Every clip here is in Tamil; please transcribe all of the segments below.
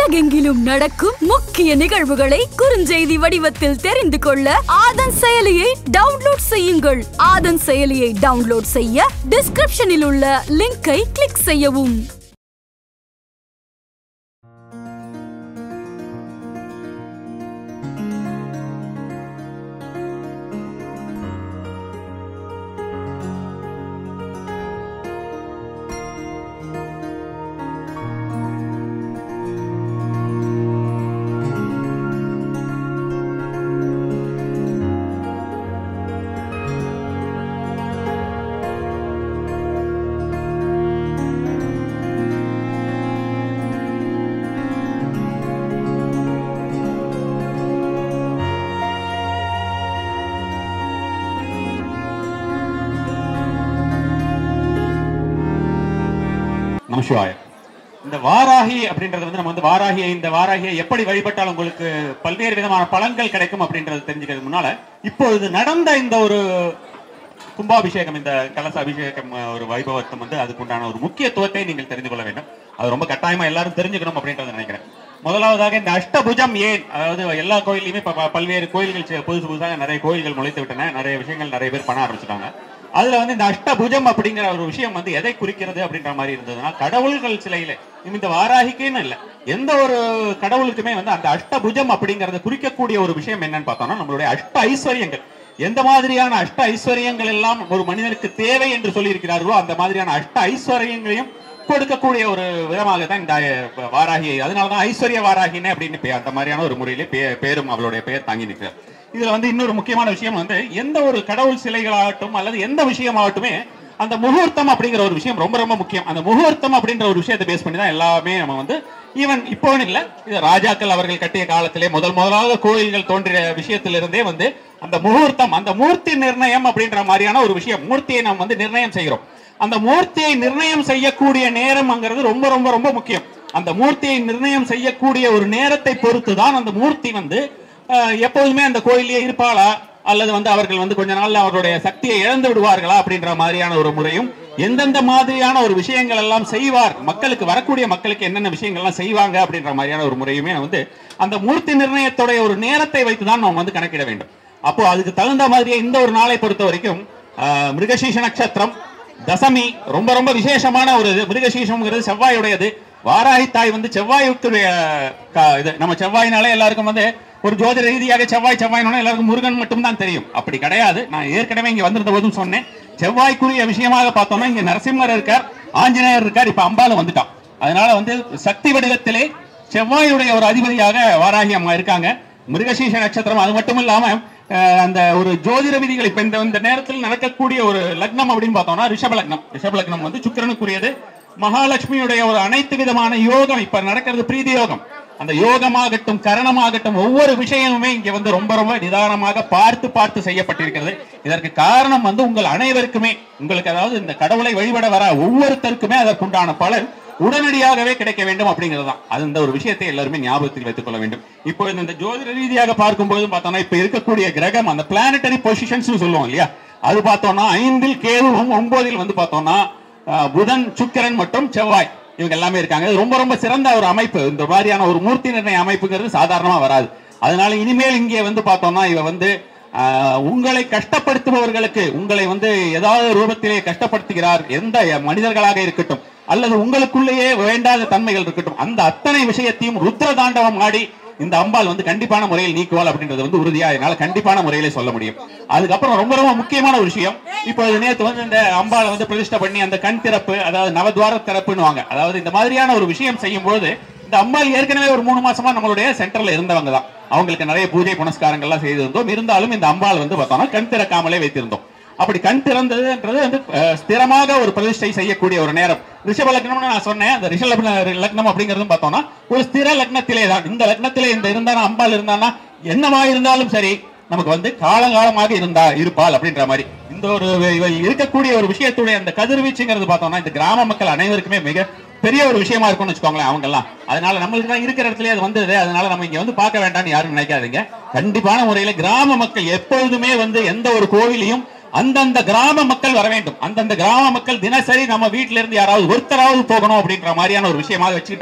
உலகெங்கிலும் நடக்கும் முக்கிய நிகழ்வுகளை குறுஞ்செய்தி வடிவத்தில் தெரிந்து கொள்ள ஆதன் செயலியை டவுன்லோட் செய்யுங்கள் ஆதன் செயலியை டவுன்லோட் செய்ய டிஸ்கிரிப்ஷனில் உள்ள லிங்கை கிளிக் செய்யவும் நமசிவாய இந்த வாராகி அப்படின்றது வந்து நம்ம வந்து வாராகியை இந்த வாராகியை எப்படி வழிபட்டால் உங்களுக்கு பல்வேறு விதமான பலன்கள் கிடைக்கும் அப்படின்றது தெரிஞ்சுக்கிறது முன்னால இப்பொழுது நடந்த இந்த ஒரு கும்பாபிஷேகம் இந்த கலச அபிஷேகம் அஹ், ஒரு வைபவத்தம் வந்து அதுக்குண்டான ஒரு முக்கியத்துவத்தை நீங்கள் தெரிந்து கொள்ள வேண்டும் அது ரொம்ப கட்டாயமா எல்லாரும் தெரிஞ்சுக்கணும் அப்படின்றத நினைக்கிறேன் முதலாவதாக இந்த அஷ்டபுஜம் ஏன் அதாவது எல்லா கோயிலையுமே இப்ப ப- பல்வேறு கோயில்கள் செ- புதுசு புதுசாக நிறைய கோயில்கள் முளைத்து விட்டன நிறைய விஷயங்கள் நிறைய பேர் பண்ண ஆரம்பிச்சிட்டாங்க அதுல வந்து இந்த அஷ்டபுஜம் அப்படிங்கிற ஒரு விஷயம் வந்து எதை குறிக்கிறது அப்படின்ற மாதிரி இருந்ததுன்னா கடவுள்கள் சிலையில இந்த வாராகிக்குன்னு இல்ல எந்த ஒரு கடவுளுக்குமே வந்து அந்த அஷ்டபுஜம் அப்படிங்கறத குறிக்கக்கூடிய ஒரு விஷயம் என்னன்னு பார்த்தோம்னா நம்மளுடைய அஷ்ட ஐஸ்வர்யங்கள் எந்த மாதிரியான அஷ்ட ஐஸ்வர்யங்கள் எல்லாம் ஒரு மனிதனுக்கு தேவை என்று சொல்லி இருக்கிறார்களோ அந்த மாதிரியான அஷ்ட ஐஸ்வர்யங்களையும் கொடுக்கக்கூடிய ஒரு விதமாக தான் இந்த அஹ், வாராகி அதனாலதான் ஐஸ்வர்ய வாராகினே அப்படின்னு பே- அந்த மாதிரியான ஒரு முறையிலே பே- பேரும் அவளுடைய பெயர் தாங்கி நிற்கிறார் இதுல வந்து இன்னொரு முக்கியமான விஷயம் வந்து எந்த ஒரு கடவுள் சிலைகளாகட்டும் அல்லது எந்த விஷயமாகட்டுமே அந்த முகூர்த்தம் அப்படிங்கிற ஒரு விஷயம் ரொம்ப ரொம்ப முக்கியம் அந்த முகூர்த்தம் அப்படின்ற ஒரு விஷயத்தை பேஸ் பண்ணி தான் எல்லாமே நம்ம வந்து ஈவன் இப்போ இல்ல இது ராஜாக்கள் அவர்கள் கட்டிய காலத்திலே முதல் முதலாக கோயில்கள் தோன்றிய விஷயத்திலிருந்தே வந்து அந்த முகூர்த்தம் அந்த மூர்த்தி நிர்ணயம் அப்படின்ற மாதிரியான ஒரு விஷயம் மூர்த்தியை நாம் வந்து நிர்ணயம் செய்கிறோம் அந்த மூர்த்தியை நிர்ணயம் செய்யக்கூடிய நேரம்ங்கிறது ரொம்ப ரொம்ப ரொம்ப முக்கியம் அந்த மூர்த்தியை நிர்ணயம் செய்யக்கூடிய ஒரு நேரத்தை பொறுத்து தான் அந்த மூர்த்தி வந்து அஹ், எப்போதுமே அந்த கோயிலே இருப்பாளா அல்லது வந்து அவர்கள் வந்து கொஞ்ச நாள்ல அவர்களுடைய சக்தியை இழந்து விடுவார்களா அப்படின்ற மாதிரியான ஒரு முறையும் எந்தெந்த மாதிரியான ஒரு விஷயங்கள் எல்லாம் செய்வார் மக்களுக்கு வரக்கூடிய மக்களுக்கு என்னென்ன விஷயங்கள் எல்லாம் செய்வாங்க அப்படின்ற மாதிரியான ஒரு முறையுமே வந்து அந்த மூர்த்தி நிர்ணயத்துடைய ஒரு நேரத்தை வைத்து தான் நாம் வந்து கணக்கிட வேண்டும் அப்போ அதுக்கு தகுந்த மாதிரியே இந்த ஒரு நாளை பொறுத்த வரைக்கும் ஆஹ், மிருகசீஷ நட்சத்திரம் தசமி ரொம்ப ரொம்ப விசேஷமான ஒரு இது மிருகசீஷம்ங்கிறது செவ்வாயுடையது வாராகி தாய் வந்து செவ்வாயுக்குரிய க- இது நம்ம செவ்வாயினாலே எல்லாருக்கும் வந்து ஒரு ஜோதிட ரீதியாக செவ்வாய் செவ்வாயினால எல்லாருக்கும் முருகன் மட்டும் தான் தெரியும் அப்படி கிடையாது நான் ஏற்கனவே இங்க வந்திருந்த போதும் சொன்னேன் செவ்வாய்க்குரிய விஷயமாக பார்த்தோம்னா இங்க நரசிம்மர் இருக்கார் ஆஞ்சநேயர் இருக்கார் இப்ப அம்பாள் வந்துட்டான் அதனால வந்து சக்தி வடிவத்திலே செவ்வாயுடைய ஒரு அதிபதியாக வாராகி அம்மா இருக்காங்க மிருகசீஷ நட்சத்திரம் அது மட்டும் இல்லாம அஹ், அந்த ஒரு ஜோதிட விதிகள் இப்ப இந்த இந்த நேரத்தில் நடக்கக்கூடிய ஒரு லக்னம் அப்படின்னு பார்த்தோம்னா ரிஷப லக்னம் ரிஷப லக்னம் வந்து சுக்கிரனுக்குரியது மகாலட்சுமியுடைய ஒரு அனைத்து விதமான யோகம் இப்ப நடக்கிறது பிரீதி யோகம் அந்த யோகமாகட்டும் கரணமாகட்டும் ஒவ்வொரு விஷயமுமே இங்க வந்து ரொம்ப ரொம்ப நிதானமாக பார்த்து பார்த்து செய்யப்பட்டிருக்கிறது இதற்கு காரணம் வந்து உங்கள் அனைவருக்குமே உங்களுக்கு அதாவது இந்த கடவுளை வழிபட வர ஒவ்வொருத்தருக்குமே அதற்குண்டான பலன் உடனடியாகவே கிடைக்க வேண்டும் அப்படிங்கிறது தான் அது இந்த ஒரு விஷயத்தை எல்லாருமே ஞாபகத்தில் வைத்துக் கொள்ள வேண்டும் இப்போ இந்த ஜோதிட ரீதியாக பார்க்கும்போது பார்த்தோம்னா இப்ப இருக்கக்கூடிய கிரகம் அந்த பிளானட்டரி பொசிஷன்ஸ் சொல்லுவோம் இல்லையா அது பார்த்தோம்னா ஐந்தில் கேதுவும் ஒன்பதில் வந்து பார்த்தோம்னா அஹ், புதன் சுக்கிரன் மற்றும் செவ்வாய் இவங்க எல்லாமே இருக்காங்க இது ரொம்ப ரொம்ப சிறந்த ஒரு அமைப்பு இந்த மாதிரியான ஒரு மூர்த்தி நிர்ணய அமைப்புங்கிறது சாதாரணமா வராது அதனால இனிமேல் இங்கே வந்து பார்த்தோம்னா இவ வந்து ஆஹ், உங்களை கஷ்டப்படுத்துபவர்களுக்கு உங்களை வந்து ஏதாவது ரூபத்திலே கஷ்டப்படுத்துகிறார் எந்த மனிதர்களாக இருக்கட்டும் அல்லது உங்களுக்குள்ளேயே வேண்டாத தன்மைகள் இருக்கட்டும் அந்த அத்தனை விஷயத்தையும் ருத்ர தாண்டவம் ஆடி இந்த அம்பாள் வந்து கண்டிப்பான முறையில் நீக்குவாள் அப்படின்றது வந்து உறுதியா என்னால கண்டிப்பான முறையிலே சொல்ல முடியும் அதுக்கப்புறம் ரொம்ப ரொம்ப முக்கியமான ஒரு விஷயம் இப்போ நேத்து வந்து இந்த அம்பாளை வந்து பிரதிஷ்டை பண்ணி அந்த கண் திறப்பு அதாவது நவத்வார திறப்புன்னுவாங்க அதாவது இந்த மாதிரியான ஒரு விஷயம் செய்யும் பொழுது இந்த அம்பாள் ஏற்கனவே ஒரு மூணு மாசமா நம்மளுடைய சென்டர்ல இருந்தவங்க தான் அவங்களுக்கு நிறைய பூஜை புனஸ்காரங்கள்லாம் செய்திருந்தோம் இருந்தாலும் இந்த அம்பாள் வந்து பார்த்தோம்னா கண் திறக்காமலே வைத்திருந்தோம் அப்படி கண் திறந்ததுன்றது வந்து அஹ், ஸ்திரமாக ஒரு பிரதிஷ்டை செய்யக்கூடிய ஒரு நேரம் ரிஷப லக்னம்னு நான் சொன்னேன் அந்த ரிஷப லக்ன- லக்னம் அப்படிங்கிறதும் பார்த்தோம்னா ஒரு ஸ்திர லக்னத்திலே தான் இந்த லக்னத்திலே இந்த இருந்தானா அம்பாள் இருந்தானா என்னவா இருந்தாலும் சரி நமக்கு வந்து காலங்காலமாக இருந்தா இருப்பாள் அப்படின்ற மாதிரி இந்த ஒரு இவ- இருக்கக்கூடிய ஒரு விஷயத்துடைய அந்த கதிர்வீச்சுங்கிறது பார்த்தோம்னா இந்த கிராம மக்கள் அனைவருக்குமே மிக பெரிய ஒரு விஷயமா இருக்கும்னு வச்சுக்கோங்களேன் அவங்க எல்லாம் அதனால நம்மளுக்கு தான் இருக்கிற இடத்துலயே அது வந்தது அதனால நம்ம இங்க வந்து பார்க்க வேண்டாம்னு யாரும் நினைக்காதீங்க கண்டிப்பான முறையில கிராம மக்கள் எப்பொழுதுமே வந்து எந்த ஒரு கோவிலையும் அந்தந்த கிராம மக்கள் வர வேண்டும் அந்தந்த கிராம மக்கள் தினசரி நம்ம வீட்டில இருந்து யாராவது ஒருத்தராவது போகணும் அப்படின்ற மாதிரியான ஒரு விஷயமாக வச்சுக்கிட்டாதான்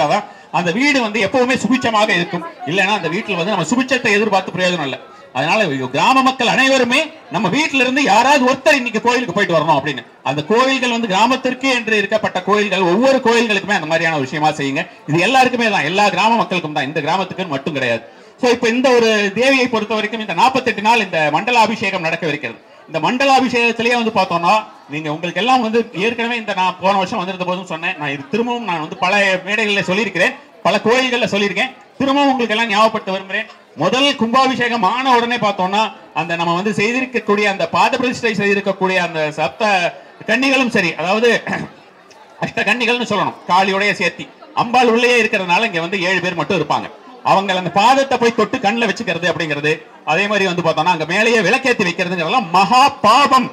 அந்த வீடு வந்து எப்பவுமே சுபிச்சமாக இருக்கும் இல்லைன்னா அந்த வீட்டுல வந்து நம்ம சுபிச்சத்தை எதிர்பார்த்து பிரயோஜனம் இல்லை அதனால கிராம மக்கள் அனைவருமே நம்ம வீட்டில இருந்து யாராவது ஒருத்தர் இன்னைக்கு கோயிலுக்கு போயிட்டு வரணும் அப்படின்னு அந்த கோயில்கள் வந்து கிராமத்திற்கு என்று இருக்கப்பட்ட கோயில்கள் ஒவ்வொரு கோயில்களுக்குமே அந்த மாதிரியான ஒரு விஷயமா செய்யுங்க இது எல்லாருக்குமே தான் எல்லா கிராம மக்களுக்கும் தான் இந்த கிராமத்துக்கு மட்டும் கிடையாது சோ இப்ப இந்த ஒரு தேவியை பொறுத்த வரைக்கும் இந்த 48 நாள் இந்த மண்டலாபிஷேகம் நடக்கவிருக்கிறது இந்த மண்டலாபிஷேகத்திலேயே வந்து பார்த்தோம்னா நீங்க உங்களுக்கு எல்லாம் வந்து ஏற்கனவே இந்த நான் போன வருஷம் வந்திருந்த போதும் சொன்னேன் நான் இது திரும்பவும் நான் வந்து பல மேடைகளில் சொல்லியிருக்கிறேன் பல கோயில்களில் சொல்லியிருக்கேன் திரும்பவும் உங்களுக்கு எல்லாம் ஞாபகப்படுத்த விரும்புகிறேன் முதல் கும்பாபிஷேகம் ஆன உடனே பார்த்தோம்னா அந்த நம்ம வந்து செய்திருக்கக்கூடிய அந்த பாத பிரதிஷ்டை செய்திருக்கக்கூடிய அந்த சப்த கன்னிகளும் சரி அதாவது அஷ்ட கன்னிகள்னு சொல்லணும் காளியோடைய சேர்த்தி அம்பாள் உள்ளே இருக்கிறதுனால இங்க வந்து ஏழு பேர் மட்டும் இருப்பாங்க அவங்க அந்த பாதத்தை போய் தொட்டு கண்ணில் வச்சுக்கிறது அப்படிங்கிறது அதே மாதிரி வந்து பார்த்தோம்னா அங்க மேலேயே விளக்கேத்தி வைக்கிறதுங்கிறதெல்லாம் மகா பாபம்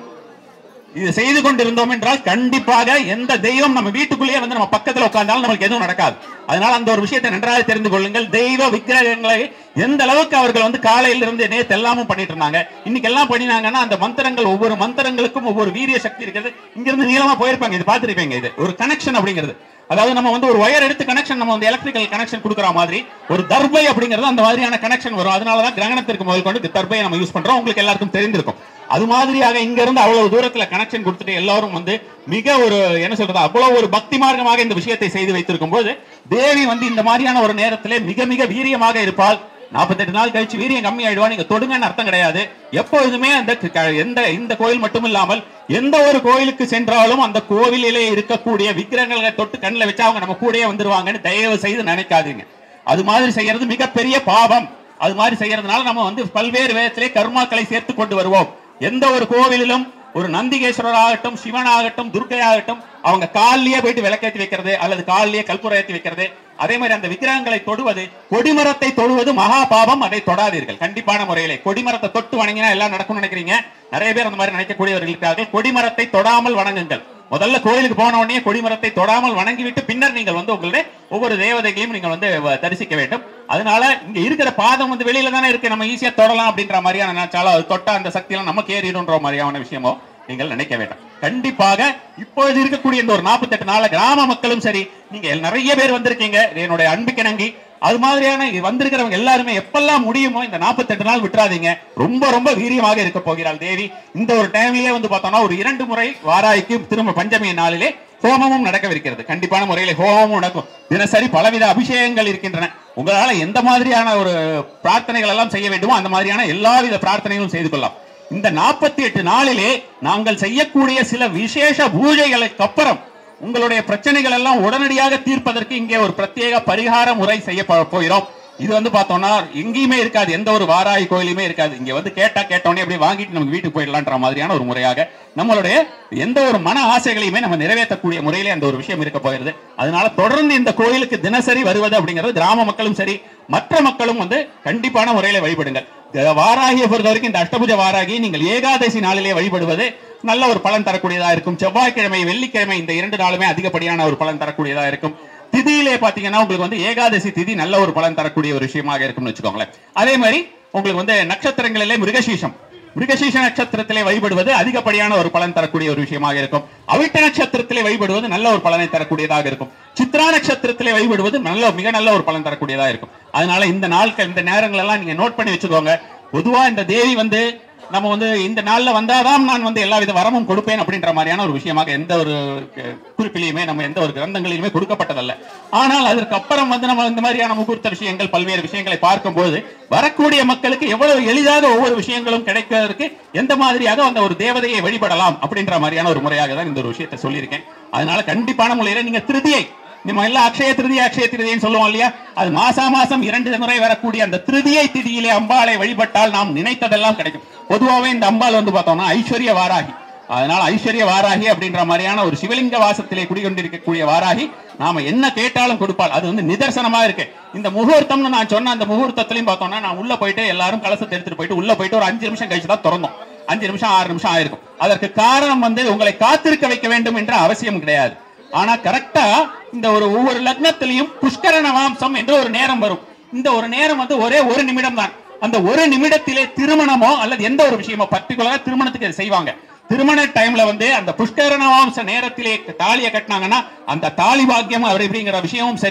இது செய்து கொண்டிருந்தோம் என்றால் கண்டிப்பாக எந்த தெய்வம் நம்ம வீட்டுக்குள்ளேயே வந்து நம்ம பக்கத்துல உட்கார்ந்தாலும் நமக்கு எதுவும் நடக்காது அதனால அந்த ஒரு விஷயத்தை நன்றாக தெரிந்து கொள்ளுங்கள் தெய்வ விக்கிரகங்களை எந்த அளவுக்கு அவர்கள் வந்து காலையில இருந்து நேத்து எல்லாமும் பண்ணிட்டு இருந்தாங்க இன்னைக்கு எல்லாம் பண்ணினாங்கன்னா அந்த மந்திரங்கள் ஒவ்வொரு மந்திரங்களுக்கும் ஒவ்வொரு வீரிய சக்தி இருக்கிறது இங்க இருந்து நீளமா போயிருப்பாங்க இது பார்த்திருப்பீங்க இது ஒரு கனெக்ஷன் அப்படிங்கிறது அதாவது நம்ம வந்து ஒரு ஒயர் எடுத்து கனெக்ஷன் நம்ம வந்து எலக்ட்ரிக்கல் கனெக்ஷன் கொடுக்குற மாதிரி ஒரு தர்பை அப்படிங்கிறது அந்த மாதிரியான கனெக்ஷன் வரும் அதனால தான் கிரகணத்திற்கு முதல் கொண்டு தர்பையை நம்ம யூஸ் பண்றோம் உங்களுக்கு எல்லாருக்கும் தெரிந்திருக்கும் அது மாதிரியாக இங்க இருந்து அவ்வளவு தூரத்துல கனெக்ஷன் கொடுத்துட்டு எல்லாரும் வந்து மிக ஒரு என்ன சொல்றது அவ்வளவு ஒரு பக்தி மார்க்கமாக இந்த விஷயத்தை செய்து வைத்திருக்கும் போது தேவி வந்து இந்த மாதிரியான ஒரு நேரத்திலே மிக மிக வீரியமாக இருப்பாள் 48 நாள் கழிச்சு வீரியம் கம்மி ஆயிடுவா நீங்க தொடுங்கன்னு அர்த்தம் கிடையாது எப்பொழுதுமே அந்த க- எந்த இந்த கோயில் மட்டும் இல்லாமல் எந்த ஒரு கோயிலுக்கு சென்றாலும் அந்த கோவிலிலே இருக்கக்கூடிய விக்கிரகங்களை தொட்டு கண்ணில் வச்சு அவங்க நம்ம கூடயே வந்துருவாங்கன்னு தயவு செய்து நினைக்காதீங்க அது மாதிரி செய்யறது மிகப்பெரிய பாவம் அது மாதிரி செய்யறதுனால நம்ம வந்து பல்வேறு விதத்திலே கர்மாக்களை சேர்த்து கொண்டு வருவோம் எந்த ஒரு கோவிலிலும் ஒரு நந்திகேஸ்வரர் ஆகட்டும் சிவன் ஆகட்டும் துர்க்கை ஆகட்டும் அவங்க கால்லயே போயிட்டு விளக்கேத்தி வைக்கிறது அல்லது கால்லயே கற்பூரம் ஏத்தி வைக்கிறது அதே மாதிரி அந்த விக்கிரகங்களை தொடுவது கொடிமரத்தை தொடுவது மகா பாவம் அதை தொடாதீர்கள் கண்டிப்பான முறையிலே கொடிமரத்தை தொட்டு வணங்கினா எல்லாம் நடக்கும்னு நினைக்கிறீங்க நிறைய பேர் அந்த மாதிரி நினைக்கக்கூடியவர்கள் இருக்கார்கள் கொடிமரத்தை தொடாமல் வணங்குங்கள் முதல்ல கோயிலுக்கு போன உடனே கொடிமரத்தை தொடாமல் வணங்கிவிட்டு பின்னர் நீங்கள் வந்து உங்களுடைய ஒவ்வொரு தேவதைகளையும் நீங்கள் வந்து வ- தரிசிக்க வேண்டும் அதனால இங்க இருக்கிற பாதம் வந்து வெளியில தானே இருக்கு நம்ம ஈஸியா தொடலாம் அப்படின்ற மாதிரியான நினைச்சாலும் அது தொட்டா அந்த சக்தியெல்லாம் நமக்கு ஏறிடுன்ற மாதிரியான விஷயமோ நீங்கள் நினைக்க வேண்டாம் கண்டிப்பாக இப்பொழுது இருக்கக்கூடிய இந்த ஒரு 48 நாள கிராம மக்களும் சரி நீங்க நிறைய பேர் வந்திருக்கீங்க இது என்னுடைய அன்புக்கிணங்கி அது மாதிரியான இது வந்திருக்கிறவங்க எல்லாருமே எப்பெல்லாம் முடியுமோ இந்த 48 நாள் விட்டுறாதீங்க ரொம்ப ரொம்ப வீரியமாக இருக்க போகிறாள் தேவி இந்த ஒரு டைம்லயே வந்து பார்த்தோம்னா ஒரு இரண்டு முறை வாராய்க்கு திரும்ப பஞ்சமி நாளிலே ஹோமமும் நடக்கவிருக்கிறது கண்டிப்பான முறையில் ஹோமமும் நடக்கும் தினசரி பலவித அபிஷேகங்கள் இருக்கின்றன உங்களால எந்த மாதிரியான ஒரு பிரார்த்தனைகள் எல்லாம் செய்ய வேண்டுமோ அந்த மாதிரியான எல்லாவித பிரார்த்தனைகளும் செய்து கொள்ளலாம் இந்த 48 எட்டு நாளிலே நாங்கள் செய்யக்கூடிய சில விசேஷ பூஜைகளுக்கு அப்புறம் உங்களுடைய பிரச்சனைகள் எல்லாம் உடனடியாக தீர்ப்பதற்கு இங்கே ஒரு பிரத்யேக பரிகார முறை செய்ய போ- போகிறோம் இது வந்து பார்த்தோம்னா எங்கேயுமே இருக்காது எந்த ஒரு வாராய் கோயிலுமே இருக்காது இங்க வந்து கேட்டா கேட்டோடனே அப்படியே வாங்கிட்டு நமக்கு வீட்டுக்கு போயிடலான்ற மாதிரியான ஒரு முறையாக நம்மளுடைய எந்த ஒரு மன ஆசைகளையுமே நம்ம நிறைவேற்றக்கூடிய முறையிலே அந்த ஒரு விஷயம் இருக்க போகிறது அதனால தொடர்ந்து இந்த கோயிலுக்கு தினசரி வருவது அப்படிங்கிறது கிராம மக்களும் சரி மற்ற மக்களும் வந்து கண்டிப்பான முறையில வழிபடுங்கள் இந்த வாராகியை பொறுத்த வரைக்கும் இந்த அஷ்டபுஜ வாராகி நீங்கள் ஏகாதசி நாளிலே வழிபடுவது நல்ல ஒரு பலன் தரக்கூடியதா இருக்கும் செவ்வாய்க்கிழமை வெள்ளிக்கிழமை இந்த இரண்டு நாளுமே அதிகப்படியான ஒரு பலன் தரக்கூடியதா இருக்கும் திதியிலே பாத்தீங்கன்னா உங்களுக்கு வந்து ஏகாதசி திதி நல்ல ஒரு பலன் தரக்கூடிய ஒரு விஷயமாக இருக்கும்னு வச்சுக்கோங்களேன் அதே மாதிரி உங்களுக்கு வந்து நட்சத்திரங்களிலே மிருகசீஷம் மிருகசீஷ நட்சத்திரத்திலே வழிபடுவது அதிகப்படியான ஒரு பலன் தரக்கூடிய ஒரு விஷயமாக இருக்கும் அவிட்ட நட்சத்திரத்திலே வழிபடுவது நல்ல ஒரு பலனை தரக்கூடியதாக இருக்கும் சித்ரா நட்சத்திரத்திலே வழிபடுவது நல்ல மிக நல்ல ஒரு பலன் தரக்கூடியதாக இருக்கும் அதனால இந்த நாட்கள் இந்த நேரங்கள் எல்லாம் நீங்க நோட் பண்ணி வச்சுக்கோங்க பொதுவா இந்த தேவி வந்து நம்ம வந்து இந்த நாள்ல வந்தாதான் நான் வந்து எல்லா வித வரமும் கொடுப்பேன் அப்படின்ற மாதிரியான ஒரு விஷயமாக எந்த ஒரு அஹ், குறிப்பிலையுமே நம்ம எந்த ஒரு கிரந்தங்களிலுமே கொடுக்கப்பட்டதல்ல ஆனால் அதற்கு அப்புறம் வந்து நம்ம இந்த மாதிரியான முகூர்த்த விஷயங்கள் பல்வேறு விஷயங்களை பார்க்கும்போது வரக்கூடிய மக்களுக்கு எவ்வளவு எளிதாக ஒவ்வொரு விஷயங்களும் கிடைக்கிறதுக்கு எந்த மாதிரியாக அந்த ஒரு தேவதையை வழிபடலாம் அப்படின்ற மாதிரியான ஒரு முறையாக தான் இந்த ஒரு விஷயத்தை சொல்லியிருக்கேன் அதனால கண்டிப்பான முறையில நீங்க திருதியை நம்ம எல்லாம் அக்ஷய திருதி அக்ஷய திருதின்னு சொல்லுவோம் இல்லையா அது மாசா மாசம் இரண்டு முறை வரக்கூடிய அந்த திருதியை திதியிலே அம்பாளை வழிபட்டால் நாம் நினைத்ததெல்லாம் கிடைக்கும் பொதுவாகவே இந்த அம்பாள் வந்து பார்த்தோம்னா ஐஸ்வர்ய வாராகி அதனால ஐஸ்வர்ய வாராகி அப்படின்ற மாதிரியான ஒரு சிவலிங்க வாசத்திலே குடிகொண்டிருக்கக்கூடிய வாராகி நாம என்ன கேட்டாலும் கொடுப்பாள் அது வந்து நிதர்சனமா இருக்கு இந்த முகூர்த்தம்னு நான் சொன்ன அந்த முகூர்த்தத்திலையும் பார்த்தோம்னா நான் உள்ள போயிட்டு எல்லாரும் கலசத்தை எடுத்துட்டு போயிட்டு உள்ள போயிட்டு ஒரு அஞ்சு நிமிஷம் கழிச்சு தான் திறந்தோம் அஞ்சு நிமிஷம் ஆறு நிமிஷம் ஆயிருக்கும் அதற்கு காரணம் வந்து உங்களை காத்திருக்க வைக்க வேண்டும் என்ற அவசியம் கிடையாது ஆனா கரெக்டா இந்த ஒரு ஒவ்வொரு லக்னத்திலையும் புஷ்கர நவாம்சம் என்ற ஒரு நேரம் வரும் இந்த ஒரு நேரம் வந்து ஒரே ஒரு நிமிடம் தான் அந்த ஒரு நிமிடத்திலே திருமணமோ அல்லது எந்த ஒரு விஷயமோ பர்டிகுலரா திருமணத்துக்கு இதை செய்வாங்க திருமண டைம்ல வந்து அந்த புஷ்கர நவாம்ச நேரத்திலே தாலியை கட்டினாங்கன்னா அந்த தாலி பாக்கியம் அப்படி இப்படிங்கிற விஷயமும் சரி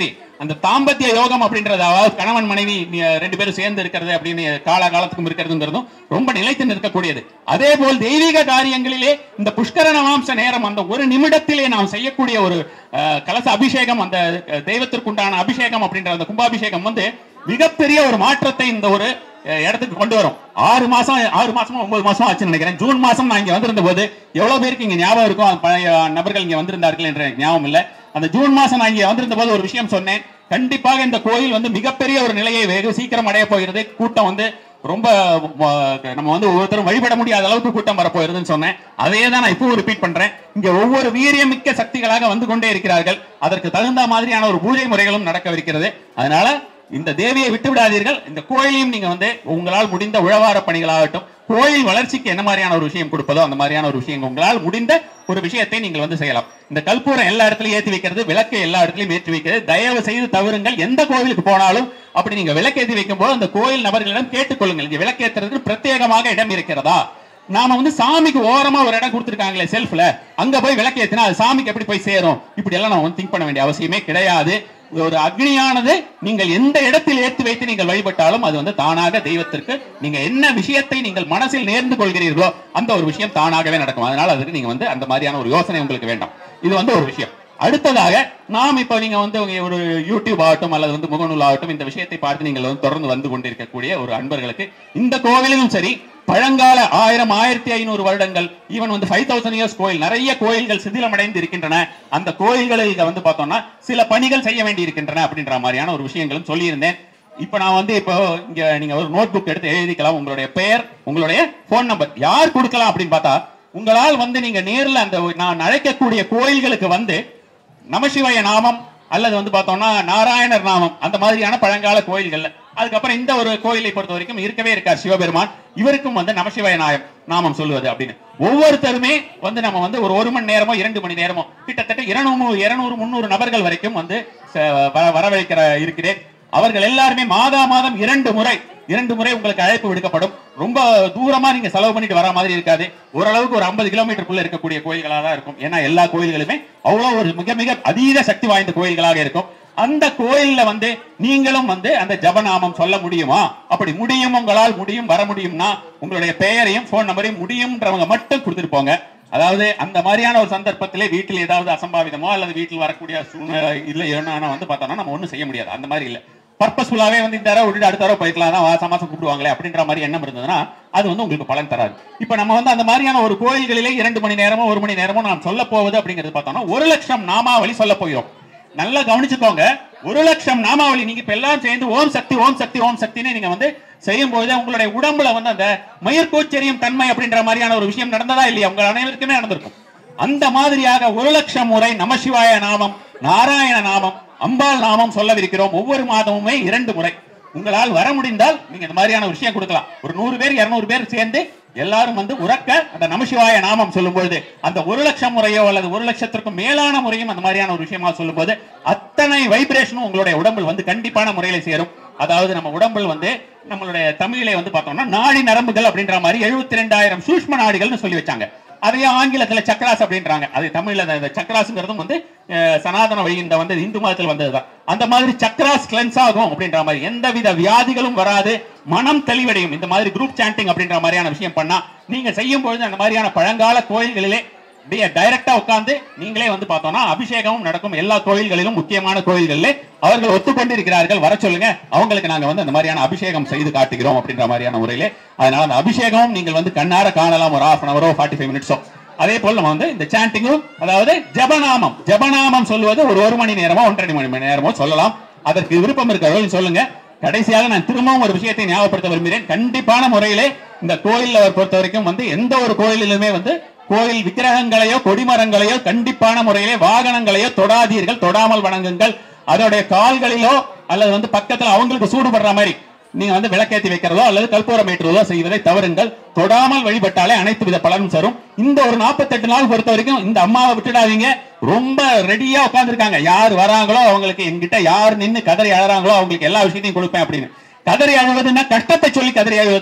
அந்த தாம்பத்திய யோகம் அப்படின்றது அதாவது கணவன் மனைவி நீ- ரெண்டு பேரும் சேர்ந்து இருக்கிறது அப்படின்னு கால காலத்துக்கும் இருக்கிறதுங்கிறதும் ரொம்ப நிலைத்து நிற்கக்கூடியது அதே போல் தெய்வீக காரியங்களிலே இந்த புஷ்கர நவாம்ச நேரம் அந்த ஒரு நிமிடத்திலே நாம் செய்யக்கூடிய ஒரு அஹ், கலச அபிஷேகம் அந்த அஹ், தெய்வத்திற்குண்டான அபிஷேகம் அப்படின்ற அந்த கும்பாபிஷேகம் வந்து மிகப்பெரிய ஒரு மாற்றத்தை இந்த ஒரு அஹ், இடத்துக்கு கொண்டு வரும் ஆறு மாசம் ஆறு மாசமா ஒன்பது மாசம் ஆச்சுன்னு நினைக்கிறேன் ஜூன் மாசம் நான் இங்க வந்திருந்த போது எவ்வளவு பேருக்கு இங்க ஞாபகம் இருக்கும் அந்த பழைய நபர்கள் இங்க வந்திருந்தார்கள் என்ற எனக்கு ஞாபகம் இல்ல அந்த ஜூன் மாசம் நான் இங்க வந்திருந்த போது ஒரு விஷயம் சொன்னேன் கண்டிப்பாக இந்த கோயில் வந்து மிகப்பெரிய ஒரு நிலையை வெகு சீக்கிரம் அடைய போகிறது கூட்டம் வந்து ரொம்ப அஹ், நம்ம வந்து ஒவ்வொருத்தரும் வழிபட முடியாத அளவுக்கு கூட்டம் வரப்போகிறதுன்னு சொன்னேன் அதையே தான் நான் இப்போ ரிப்பீட் பண்றேன் இங்க ஒவ்வொரு வீரியமிக்க சக்திகளாக வந்து கொண்டே இருக்கிறார்கள் அதற்கு தகுந்த மாதிரியான ஒரு பூஜை முறைகளும் நடக்கவிருக்கிறது அதனால இந்த தேவியை விட்டு விடாதீர்கள் இந்த கோயிலையும் நீங்க வந்து உங்களால் முடிந்த உழவார பணிகளாகட்டும் கோயில் வளர்ச்சிக்கு என்ன மாதிரியான ஒரு விஷயம் கொடுப்பதோ அந்த மாதிரியான ஒரு விஷயம் உங்களால் முடிந்த ஒரு விஷயத்தை நீங்கள் வந்து செய்யலாம் இந்த கற்பூரம் எல்லா இடத்துலயும் ஏற்றி வைக்கிறது விளக்கு எல்லா இடத்துலயும் ஏற்றி வைக்கிறது தயவு செய்து தவறுங்கள் எந்த கோவிலுக்கு போனாலும் அப்படி நீங்க விளக்கேற்றி வைக்கும் போது அந்த கோயில் நபர்களிடம் கேட்டுக்கொள்ளுங்கள் இங்க விளக்கேற்றுறதுக்கு பிரத்யேகமாக இடம் இருக்கிறதா நாம வந்து சாமிக்கு ஓரமா ஒரு இடம் கொடுத்துருக்காங்களே செல்ஃப்ல அங்க போய் விளக்கு ஏத்தினா அது சாமிக்கு எப்படி போய் சேரும் இப்படி எல்லாம் நம்ம வந்து திங்க் பண்ண வேண்டிய அவசியமே கிடையாது ஒரு அக்னியானது நீங்கள் எந்த இடத்தில் ஏற்றி வைத்து நீங்கள் வழிபட்டாலும் அது வந்து தானாக தெய்வத்திற்கு நீங்க என்ன விஷயத்தை நீங்கள் மனசில் நேர்ந்து கொள்கிறீர்களோ அந்த ஒரு விஷயம் தானாகவே நடக்கும் அதனால அதுக்கு நீங்க வந்து அந்த மாதிரியான ஒரு யோசனை உங்களுக்கு வேண்டாம் இது வந்து ஒரு விஷயம் அடுத்ததாக நாம் இப்போ நீங்க வந்து உங்க ஒரு யூடியூப் ஆகட்டும் அல்லது வந்து முகநூல் ஆகட்டும் இந்த விஷயத்தை பார்த்து நீங்கள் வந்து தொடர்ந்து வந்து கொண்டிருக்கக்கூடிய ஒரு அன்பர்களுக்கு இந்த கோவிலிலும் சரி பழங்கால ஆயிரம் ஆயிரத்தி ஐநூறு வருடங்கள் ஈவன் வந்து ஃபைவ் தௌசண்ட் இயர்ஸ் கோயில் நிறைய கோயில்கள் சிதிலமடைந்து இருக்கின்றன அந்த கோயில்களில் வந்து பார்த்தோம்னா சில பணிகள் செய்ய வேண்டி இருக்கின்றன அப்படின்ற மாதிரியான ஒரு விஷயங்களும் சொல்லியிருந்தேன் இப்போ நான் வந்து இப்போ இங்க நீங்க ஒரு நோட் புக் எடுத்து எழுதிக்கலாம் உங்களுடைய பெயர் உங்களுடைய போன் நம்பர் யார் கொடுக்கலாம் அப்படின்னு பார்த்தா உங்களால் வந்து நீங்க நேர்ல அந்த நான் அழைக்கக்கூடிய கோயில்களுக்கு வந்து நமசிவாய நாமம் அல்லது வந்து பார்த்தோம்னா நாராயணர் நாமம் அந்த மாதிரியான பழங்கால கோயில்கள்ல அதுக்கப்புறம் இந்த ஒரு கோயிலை பொறுத்த வரைக்கும் இருக்கவே இருக்கார் சிவபெருமான் இவருக்கும் வந்து நமசிவாய நாயம் நாமம் சொல்லுவது அப்படின்னு ஒவ்வொருத்தருமே வந்து நம்ம வந்து ஒரு ஒரு மணி நேரமோ இரண்டு மணி நேரமோ கிட்டத்தட்ட இருநூறு இருநூறு முந்நூறு நபர்கள் வரைக்கும் வந்து ச- வர- வரவழைக்கிற இருக்கிறேன் அவர்கள் எல்லாருமே மாதா மாதம் இரண்டு முறை இரண்டு முறை உங்களுக்கு அழைப்பு விடுக்கப்படும் ரொம்ப தூரமா நீங்க செலவு பண்ணிட்டு வர மாதிரி இருக்காது ஓரளவுக்கு ஒரு 50 கிலோமீட்டருக்குள்ள இருக்கக்கூடிய கோயில்களா தான் இருக்கும் ஏன்னா எல்லா கோயில்களுமே அவ்வளவு ஒரு மிக மிக அதீத சக்தி வாய்ந்த கோயில்களாக இருக்கும் அந்த கோயில்ல வந்து நீங்களும் வந்து அந்த ஜபநாமம் சொல்ல முடியுமா அப்படி முடியும் உங்களால் முடியும் வர முடியும்னா உங்களுடைய பெயரையும் போன் நம்பரையும் முடியும்ன்றவங்க மட்டும் கொடுத்துட்டு போங்க அதாவது அந்த மாதிரியான ஒரு சந்தர்ப்பத்திலே வீட்டில் ஏதாவது அசம்பாவிதமோ அல்லது வீட்டில் வரக்கூடிய சூழ்நிலை இல்லை ஏன்னா வந்து பார்த்தோம்னா நம்ம ஒன்றும் செய்ய முடியாது அந்த மாதிரி இல்லை பர்பஸ்ஃபுல்லாவே வந்து இந்த தடவை விட்டுட்டு அடுத்த தடவை போய்க்கலாம் தான் மாசம் மாசம் கூப்பிடுவாங்களே அப்படின்ற மாதிரி எண்ணம் இருந்ததுன்னா அது வந்து உங்களுக்கு பலன் தராது இப்போ நம்ம வந்து அந்த மாதிரியான ஒரு கோயில்களிலே இரண்டு மணி நேரமோ ஒரு மணி நேரமோ நாம் சொல்ல போவது அப்படிங்கிறது பார்த்தோம்னா ஒரு லட்சம் நாமாவளி சொல்ல போகிறோம் நல்லா கவனிச்சுக்கோங்க ஒரு லட்சம் நாமாவளி நீங்க இப்ப எல்லாரும் சேர்ந்து ஓம் சக்தி ஓம் சக்தி ஓம் சக்தின்னு நீங்க வந்து செய்யும் போது உங்களுடைய உடம்புல வந்து அந்த மயிர்கூச்சரியும் தன்மை அப்படின்ற மாதிரியான ஒரு விஷயம் நடந்ததா இல்லையா உங்க அனைவருக்குமே நடந்திருக்கும் அந்த மாதிரியாக ஒரு லட்சம் முறை நமசிவாய நாமம் நாராயண நாமம் அம்பாள் நாமம் சொல்லவிருக்கிறோம் ஒவ்வொரு மாதமுமே இரண்டு முறை உங்களால் வர முடிந்தால் நீங்க இந்த மாதிரியான ஒரு விஷயம் கொடுக்கலாம் ஒரு நூறு பேர் இருநூறு பேர் சேர்ந்து எல்லாரும் வந்து உறக்க அந்த நமசிவாய நாமம் சொல்லும் பொழுது அந்த ஒரு லட்சம் முறையோ அல்லது ஒரு லட்சத்திற்கும் மேலான முறையும் அந்த மாதிரியான ஒரு விஷயமா சொல்லும்போது அத்தனை வைப்ரேஷனும் உங்களுடைய உடம்பில் வந்து கண்டிப்பான முறையில சேரும் அதாவது நம்ம உடம்பில் வந்து நம்மளுடைய தமிழிலே வந்து பார்த்தோம்னா நாடி நரம்புகள் அப்படின்ற மாதிரி எழுபத்தி ரெண்டாயிரம் சூஷ்ம நாடிகள்னு சொல்லி வச்சாங்க அதையே ஆங்கிலத்துல சக்கராஸ் அப்படின்றாங்க அது தமிழ்ல அந்த- இந்த சக்கராஸ்ங்கிறதும் வந்து அஹ், சனாதன வழி இந்த வந்து இந்து மதத்தில் வந்ததுதான் அந்த மாதிரி சக்கராஸ் கிளென்ஸ் ஆகும் அப்படின்ற மாதிரி எந்தவித வியாதிகளும் வராது மனம் தெளிவடையும் இந்த மாதிரி குரூப் சாண்டிங் அப்படின்ற மாதிரியான விஷயம் பண்ணா நீங்க செய்யும் பொழுது அந்த மாதிரியான பழங்கால கோயில்களிலே அப்படியே டைரக்டா உட்கார்ந்து நீங்களே வந்து பார்த்தோம்னா அபிஷேகமும் நடக்கும் எல்லா கோயில்களிலும் முக்கியமான கோயில்களிலே அவர்கள் ஒத்துக்கொண்டிருக்கிறார்கள் வர சொல்லுங்க அவங்களுக்கு நாங்க வந்து அந்த மாதிரியான அபிஷேகம் செய்து காட்டுகிறோம் அப்படின்ற மாதிரியான முறையிலே அதனால அந்த அபிஷேகமும் நீங்கள் வந்து கண்ணார காணலாம் ஒரு ஹாஃப் அன் அவரோ ஃபார்ட்டி ஃபைவ் மினிட்ஸோ அதே போல் நம்ம வந்து இந்த சாண்டிங்கும் அதாவது ஜபநாமம் ஜபநாமம் சொல்வது ஒரு ஒரு மணி நேரமோ ஒன்றரை மணி நேரமோ சொல்லலாம் அதற்கு விருப்பம் இருக்கிறவர்கள் சொல்லுங்க கடைசியாக நான் திரும்பவும் ஒரு விஷயத்தை ஞாபகப்படுத்த விரும்புகிறேன் கண்டிப்பான முறையிலே இந்த கோயில்ல பொறுத்த வரைக்கும் வந்து எந்த ஒரு கோயிலிலுமே வந்து கோயில் விக்கிரகங்களையோ கொடிமரங்களையோ கண்டிப்பான முறையிலே வாகனங்களையோ தொடாதீர்கள் தொடாமல் வணங்குங்கள் அதோடைய கால்களிலோ அல்லது வந்து பக்கத்துல அவங்களுக்கு சூடுபடுற மாதிரி நீங்க வந்து விளக்கேத்தி வைக்கிறதோ அல்லது கற்பூரம் ஏற்றுவதோ செய்வதை தவறுங்கள் தொடாமல் வழிபட்டாலே அனைத்து வித பலனும் தரும் இந்த ஒரு 48 நாள் பொறுத்த வரைக்கும் இந்த அம்மாவை விட்டுடாதீங்க ரொம்ப ரெடியா உட்கார்ந்திருக்காங்க யார் வராங்களோ அவங்களுக்கு என்கிட்ட யார் நின்னு கதறி அழறாங்களோ அவங்களுக்கு எல்லா விஷயத்தையும் கொடுப்பேன் அப்படின்னு கதறி அழுவதுன்னா கஷ்டத்தை சொல்லி கதறி அழுவதல்ல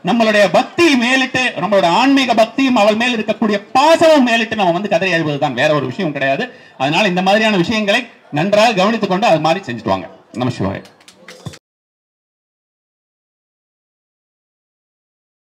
நம்மளுடைய பக்தி மேலிட்டு நம்மளோட ஆன்மீக பக்தியும் அவள் மேல் இருக்கக்கூடிய பாசமும் மேலிட்டு நம்ம வந்து கதறி அழுவதுதான் வேற ஒரு விஷயம் கிடையாது அதனால இந்த மாதிரியான விஷயங்களை நன்றாக கவனித்துக் கொண்டு அது மாதிரி செஞ்சுட்டு வாங்க நம சிவாய